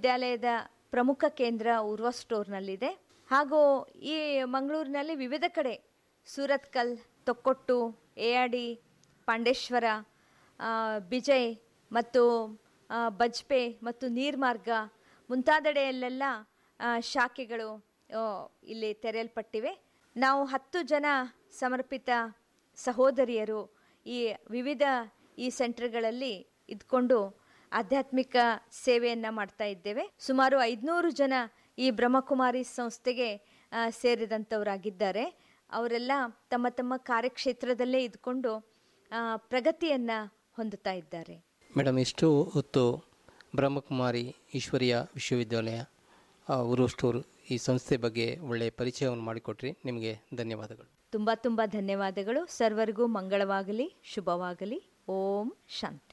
ವಿಶ್ವವಿದ್ಯಾಲಯದ ಪ್ರಮುಖ ಕೇಂದ್ರ ಉರ್ವ ಸ್ಟೋರ್ನಲ್ಲಿದೆ ಹಾಗೂ ಈ ಮಂಗಳೂರಿನಲ್ಲಿ ವಿವಿಧ ಕಡೆ ಸೂರತ್ಕಲ್ ತೊಕ್ಕೊಟ್ಟು ಎಯಾಡಿ ಪಾಂಡೇಶ್ವರ ಆ, ಬಿಜಯ್ ಮತ್ತು ಆ, ಬಜ್ಪೆ ಮತ್ತು ನೀರ್ಮಾರ್ಗ ಮುಂತಾದೆಡೆಯಲ್ಲೆಲ್ಲ ಆ, ಶಾಖೆಗಳು ಆ, ಇಲ್ಲಿ ತೆರೆಯಲ್ಪಟ್ಟಿವೆ ನಾವು ಹತ್ತು ಜನ ಸಮರ್ಪಿತ ಸಹೋದರಿಯರು ಈ ವಿವಿಧ ಈ ಸೆಂಟರ್ಗಳಲ್ಲಿ ಇದ್ಕೊಂಡು ಆಧ್ಯಾತ್ಮಿಕ ಸೇವೆಯನ್ನು ಮಾಡ್ತಾ ಇದ್ದೇವೆ ಸುಮಾರು ಐದುನೂರು ಜನ ಈ ಬ್ರಹ್ಮಕುಮಾರಿ ಸಂಸ್ಥೆಗೆ ಆ, ಸೇರಿದಂಥವರಾಗಿದ್ದಾರೆ ಅವರೆಲ್ಲ ತಮ್ಮ ತಮ್ಮ ಕಾರ್ಯಕ್ಷೇತ್ರದಲ್ಲೇ ಇದ್ಕೊಂಡು ಆ, ಪ್ರಗತಿಯನ್ನು ಹೊಂದುತ್ತಾ ಇದ್ದಾರೆ ಮೇಡಮ್ ಇಷ್ಟು ಹೊತ್ತು ಬ್ರಹ್ಮಕುಮಾರಿ ಈಶ್ವರಿಯ ವಿಶ್ವವಿದ್ಯಾಲಯ ಆ, ಉರು ಸ್ಟೋರ್ ಈ ಸಂಸ್ಥೆ ಬಗ್ಗೆ ಒಳ್ಳೆಯ ಪರಿಚಯವನ್ನು ಮಾಡಿಕೊಟ್ರಿ ನಿಮಗೆ ಧನ್ಯವಾದಗಳು ತುಂಬ ತುಂಬ ಧನ್ಯವಾದಗಳು ಸರ್ವರಿಗೂ ಮಂಗಳವಾಗಲಿ ಶುಭವಾಗಲಿ ಓಂ ಶಾಂತಿ